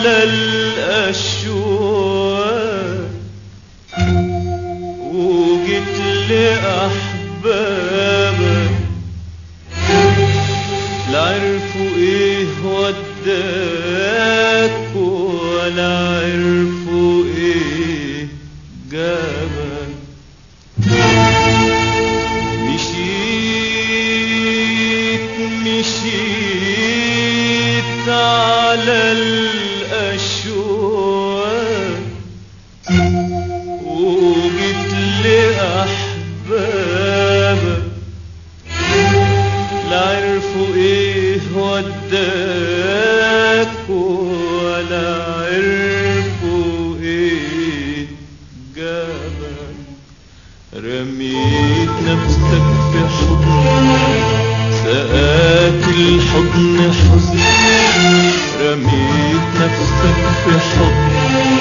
على الأشواق وجيت لأحبابك لا عرفوا ايه وداك ولا عرفوا ايه جابك مشيت مشيت على الأشواق وجيت لأحبابك لا عرفوا ايه وداك ولا عرفوا ايه جابك رميت نفسك في حضن سقاك الحضن حزن رميت نفسك في حضن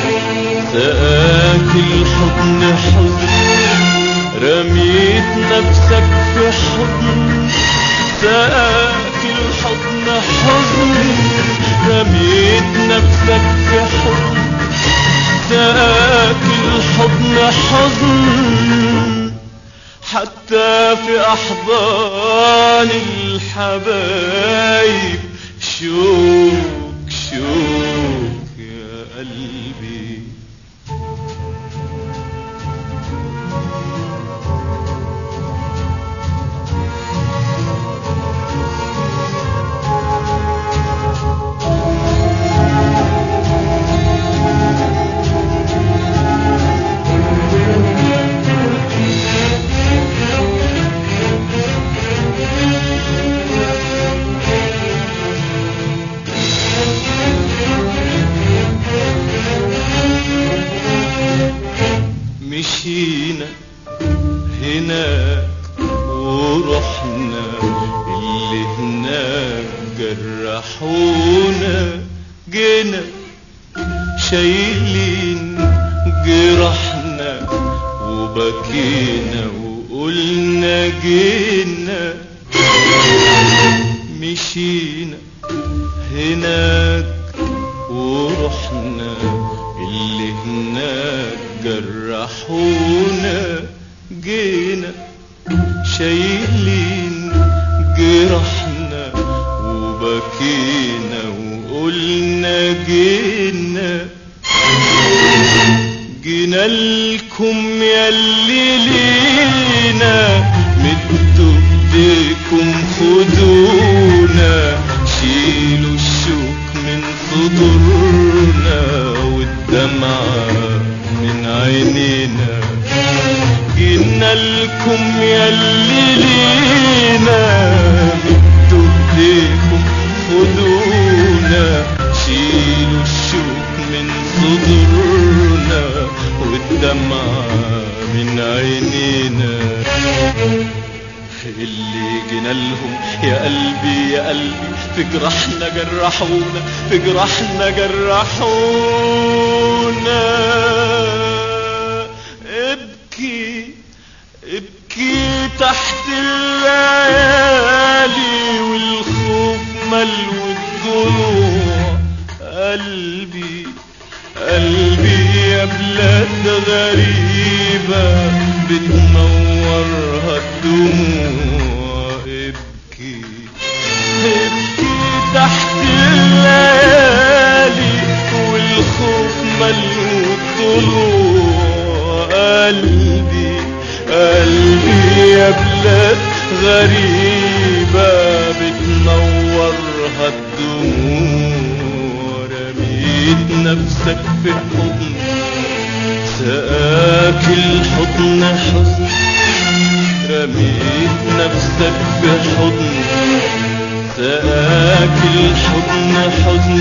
سقاك الحضن حزن رميت نفسك في حضن سقاك الحضن حزن رميت نفسك في حضن سقاك الحضن حزن حتى في أحضان الحبايب شوك شوك يا قلبي مشينا هناك ورحنا اللي هناك جرحونا جينا شايلين جرحنا وبكينا وقلنا جينا مشينا هناك ورحنا اللي هناك جرحونا جينا شايلين جرحنا وبكينا وقلنا جينا جينا لكم ياللي لينا مدوا ايديكم خدونا شيلوا الشوك من صدورنا والدمعة من عينينا جينا لكم ياللي لينا مدوا ايديكم خدونا شيلوا الشوك من صدورنا والدمعة من عينينا اللي جينا لهم يا قلبي يا قلبي في جرحنا جرحونا في جرحنا جرحونا ابكي ابكي تحت الليالي والخوف ملو الضلوع قلبي قلبي يا بلاد غريبة بتنورها الدموع ابكي ابكي تحت الليالي والخوف ملو الضلوع قلبي قلبي يا بلاد غريبة بتنورها الدموع رميت نفسك في حضن سقاك الحضن حزن رميت نفسك في حضن سقاك الحضن حزن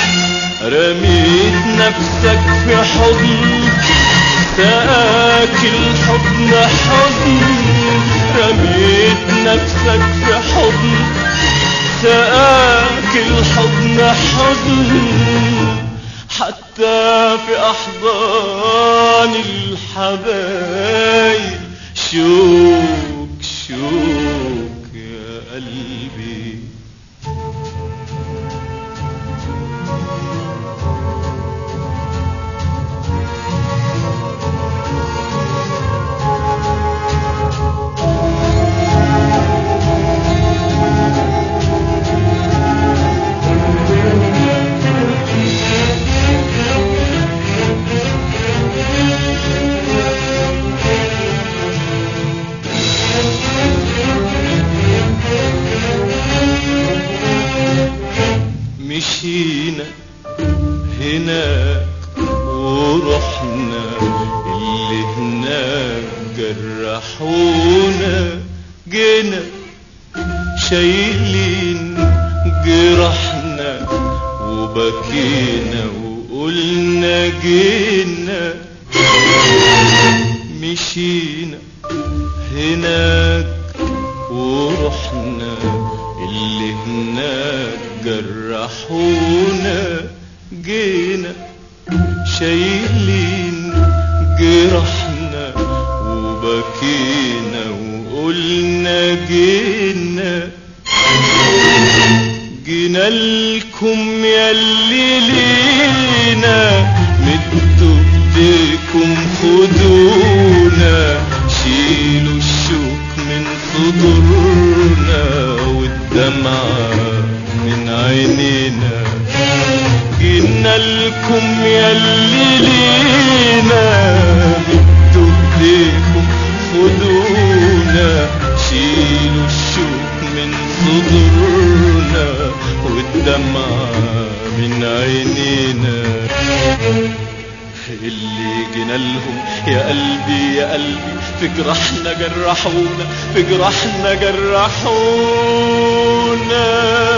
رميت نفسك في حضن سقاك الحضن حزن رميت نفسك في حضن سقاك الحضن حزن حتى في أحضان الحبايب شوك شوك يا قلبي مشينا هناك ورحنا اللي هناك جرحونا جينا شايلين جرحنا وبكينا وقلنا جينا مشينا هناك ورحنا اللي هناك جرحونا جينا شايلين جرحنا وبكينا وقلنا جينا جينا لكم ياللي لينا مدوا ايديكم خدونا شيلوا الشوك من صدورنا والدمعة من عينينا جينا لكم ياللي لينا مدوا ايديكم خدونا شيلوا الشوك من صدورنا والدمعة من عينينا اللي جينا لهم يا قلبي يا قلبي في جرحنا جرحونا في جرحنا جرحونا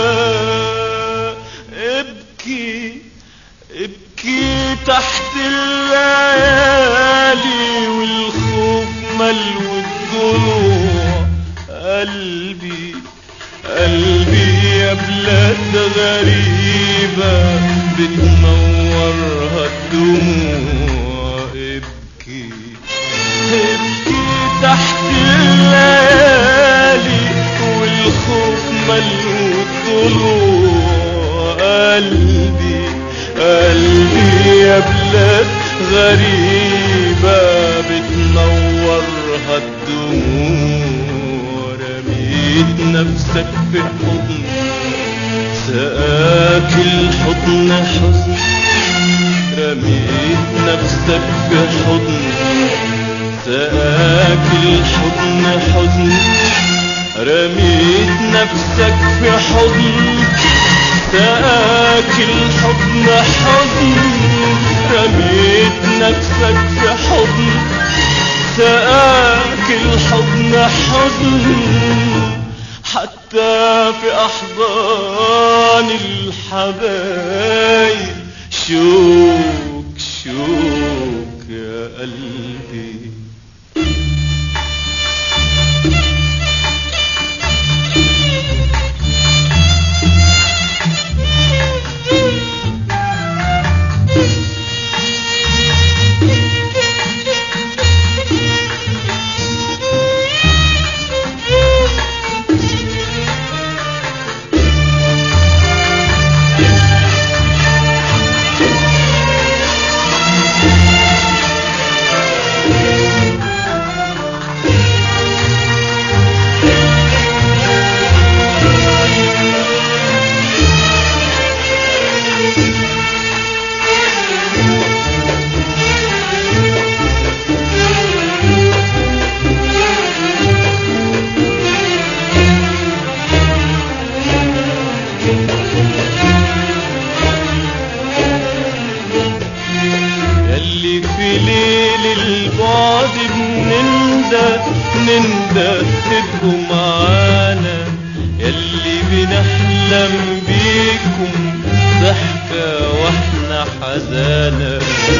ابكي ابكي تحت الليالي والخوف ملو الضلوع قلبي قلبي يا بلاد غريبة بتنورها الدموع ابكي ابكي تحت الليالي والخوف ملو الضلوع قلبي قلبي يا بلاد غريبة بتنورها الدموع رميت نفسك في حضن سقاك الحضن حزن رميت نفسك في حضن سقاك الحضن حزن رميت نفسك في حضن سقاك الحضن حزن رميت نفسك في حضن سقاك الحضن حزن حتى في أحضان الحبايب شوك شوك يا قلبي يلي في ليل البعد بنندى نندى تبقوا معانا يلي بنحلم بيكم ضحكة واحنا حزانة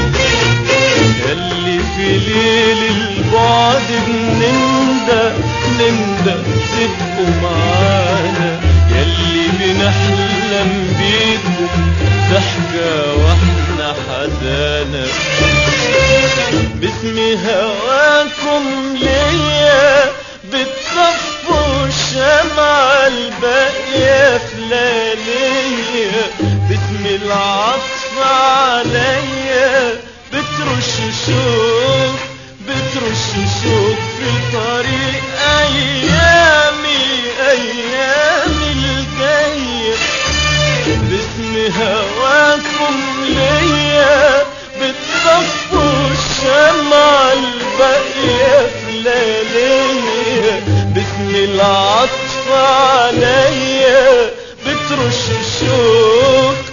يلي في ليل البعد بنندى نندى تبقوا معانا يلي بنحلم بيكم ضحكة واحنا حزانة باسم هواكم ليا بتصفوا الشمعة الباقية في لياليا باسم العطف عليا بترش شوق بترش شوق في طريق أيامي أيامي الجاية باسم هواكم ليا بتصفوا الشمعة الباقية في لياليا باسم العطف عليا بترش الشوق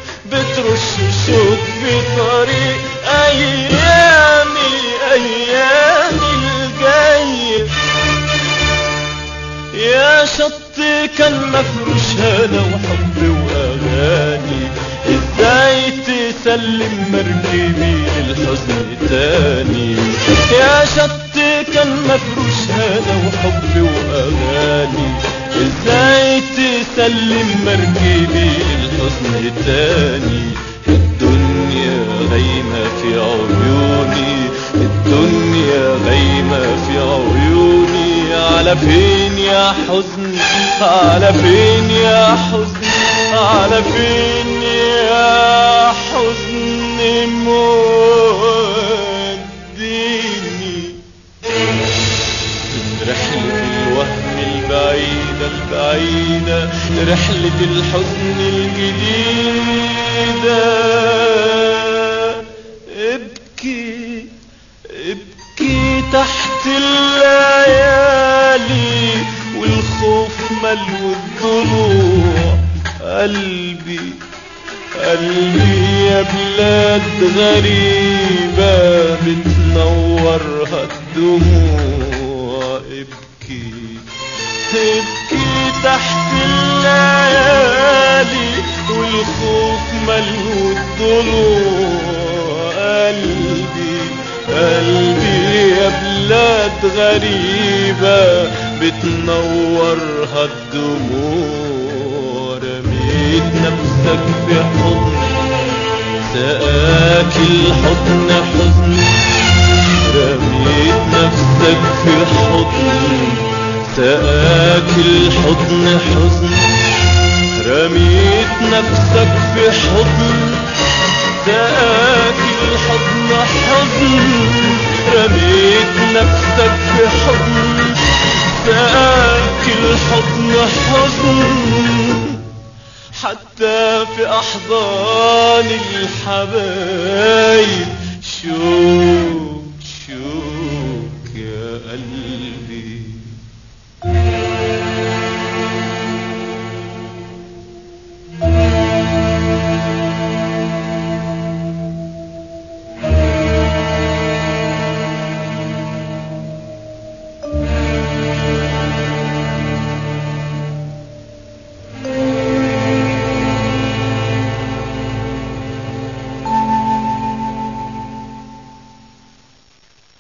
كان مفروش هنا وحب واغاني ازاي تسلم مركبي للحزن تاني يا شط كان مفروش هنا وحب واغاني ازاي تسلم مركبي للحزن تاني الدنيا غايمة في عيوني الدنيا غايمة في عيوني على فين يا حزن على فين يا حزن على فين يا حزن موديني من رحلة الوهم البعيدة البعيدة لرحلة الحزن الجديدة ابكي ابكي تحت الليالي والخوف ملو الضلوع قلبي قلبي يا بلاد غريبة بتنورها الدموع ابكي ابكي تحت الليالي والخوف ملو الضلوع قلبي قلبي يا بلاد غريبة بتنورها الدموع رميت نفسك في حضن سقاك الحضن حزن رميت نفسك في حضن سقاك الحضن حزن رميت نفسك في حضن سقاك الحضن حزن رميت نفسك في حضن سقاك الحضن حزن حتى في أحضان الحبايب شوك شوك يا قلبي